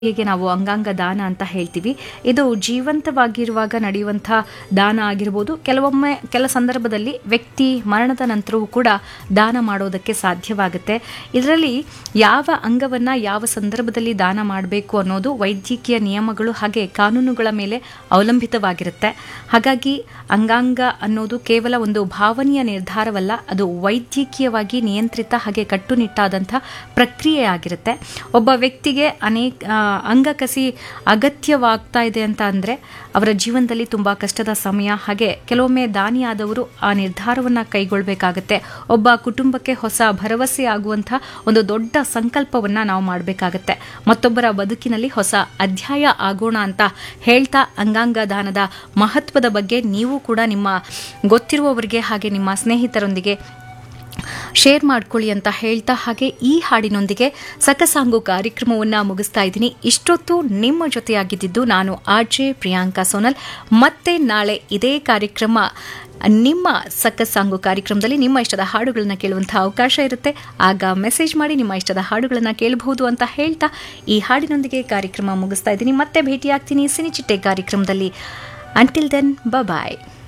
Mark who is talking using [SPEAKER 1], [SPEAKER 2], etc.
[SPEAKER 1] ಹೀಗೆ ನಾವು ಅಂಗಾಂಗ ದಾನ ಅಂತ ಹೇಳ್ತೀವಿ ಇದು ಜೀವಂತವಾಗಿರುವಾಗ ನಡೆಯುವಂಥ ದಾನ ಆಗಿರ್ಬೋದು ಕೆಲವೊಮ್ಮೆ ಕೆಲ ಸಂದರ್ಭದಲ್ಲಿ ವ್ಯಕ್ತಿ ಮರಣದ ನಂತರವೂ ಕೂಡ ದಾನ ಮಾಡೋದಕ್ಕೆ ಸಾಧ್ಯವಾಗುತ್ತೆ ಇದರಲ್ಲಿ ಯಾವ ಅಂಗವನ್ನು ಯಾವ ಸಂದರ್ಭದಲ್ಲಿ ದಾನ ಮಾಡಬೇಕು ಅನ್ನೋದು ವೈದ್ಯಕೀಯ ನಿಯಮಗಳು ಹಾಗೆ ಕಾನೂನುಗಳ ಮೇಲೆ ಅವಲಂಬಿತವಾಗಿರುತ್ತೆ ಹಾಗಾಗಿ ಅಂಗಾಂಗ ಅನ್ನೋದು ಕೇವಲ ಒಂದು ಭಾವನೀಯ ನಿರ್ಧಾರವಲ್ಲ ಅದು ವೈದ್ಯಕೀಯವಾಗಿ ನಿಯಂತ್ರಿತ ಹಾಗೆ ಕಟ್ಟುನಿಟ್ಟಾದಂಥ ಪ್ರಕ್ರಿಯೆ ಆಗಿರುತ್ತೆ ಒಬ್ಬ ವ್ಯಕ್ತಿಗೆ ಅನೇಕ ಆ, ಅಂಗಕಸಿ ಅಗತ್ಯವಾಗ್ತಾ ಇದೆ ಅಂತ ಅಂದರೆ ಅವರ ಜೀವನದಲ್ಲಿ ತುಂಬ ಕಷ್ಟದ ಸಮಯ ಹಾಗೆ ಕೆಲವೊಮ್ಮೆ ದಾನಿಯಾದವರು ಆ ನಿರ್ಧಾರವನ್ನು ಕೈಗೊಳ್ಳಬೇಕಾಗತ್ತೆ ಒಬ್ಬ ಕುಟುಂಬಕ್ಕೆ ಹೊಸ ಭರವಸೆ ಆಗುವಂಥ ಒಂದು ದೊಡ್ಡ ಸಂಕಲ್ಪವನ್ನು ನಾವು ಮಾಡಬೇಕಾಗತ್ತೆ ಮತ್ತೊಬ್ಬರ ಬದುಕಿನಲ್ಲಿ ಹೊಸ ಅಧ್ಯಾಯ ಆಗೋಣ ಅಂತ ಹೇಳ್ತಾ ಅಂಗಾಂಗ ದಾನದ ಮಹತ್ವದ ಬಗ್ಗೆ ನೀವು ಕೂಡ ನಿಮ್ಮ ಗೊತ್ತಿರುವವರಿಗೆ ಹಾಗೆ ನಿಮ್ಮ ಸ್ನೇಹಿತರೊಂದಿಗೆ ಶೇರ್ ಮಾಡ್ಕೊಳ್ಳಿ ಅಂತ ಹೇಳ್ತಾ ಹಾಗೆ ಈ ಹಾಡಿನೊಂದಿಗೆ ಸಕಸಾಂಗು ಕಾರ್ಯಕ್ರಮವನ್ನು ಮುಗಿಸ್ತಾ ಇದ್ದೀನಿ ಇಷ್ಟೊತ್ತು ನಿಮ್ಮ ಜೊತೆಯಾಗಿದ್ದು ನಾನು ಆರ್ ಜೆ ಪ್ರಿಯಾಂಕಾ ಸೋನಲ್ ಮತ್ತೆ ನಾಳೆ ಇದೇ ಕಾರ್ಯಕ್ರಮ ನಿಮ್ಮ ಸಕ್ಕಸಾಂಗು ಕಾರ್ಯಕ್ರಮದಲ್ಲಿ ನಿಮ್ಮ ಇಷ್ಟದ ಹಾಡುಗಳನ್ನ ಕೇಳುವಂಥ ಅವಕಾಶ ಇರುತ್ತೆ ಆಗ ಮೆಸೇಜ್ ಮಾಡಿ ನಿಮ್ಮ ಇಷ್ಟದ ಹಾಡುಗಳನ್ನ ಕೇಳಬಹುದು ಅಂತ ಹೇಳ್ತಾ ಈ ಹಾಡಿನೊಂದಿಗೆ ಕಾರ್ಯಕ್ರಮ ಮುಗಿಸ್ತಾ ಇದ್ದೀನಿ ಮತ್ತೆ ಭೇಟಿಯಾಗ್ತೀನಿ ಸಿನಿಚಿಟ್ಟೆ ಕಾರ್ಯಕ್ರಮದಲ್ಲಿ ಅಂಟಿಲ್ ದೆನ್ ಬಾಯ್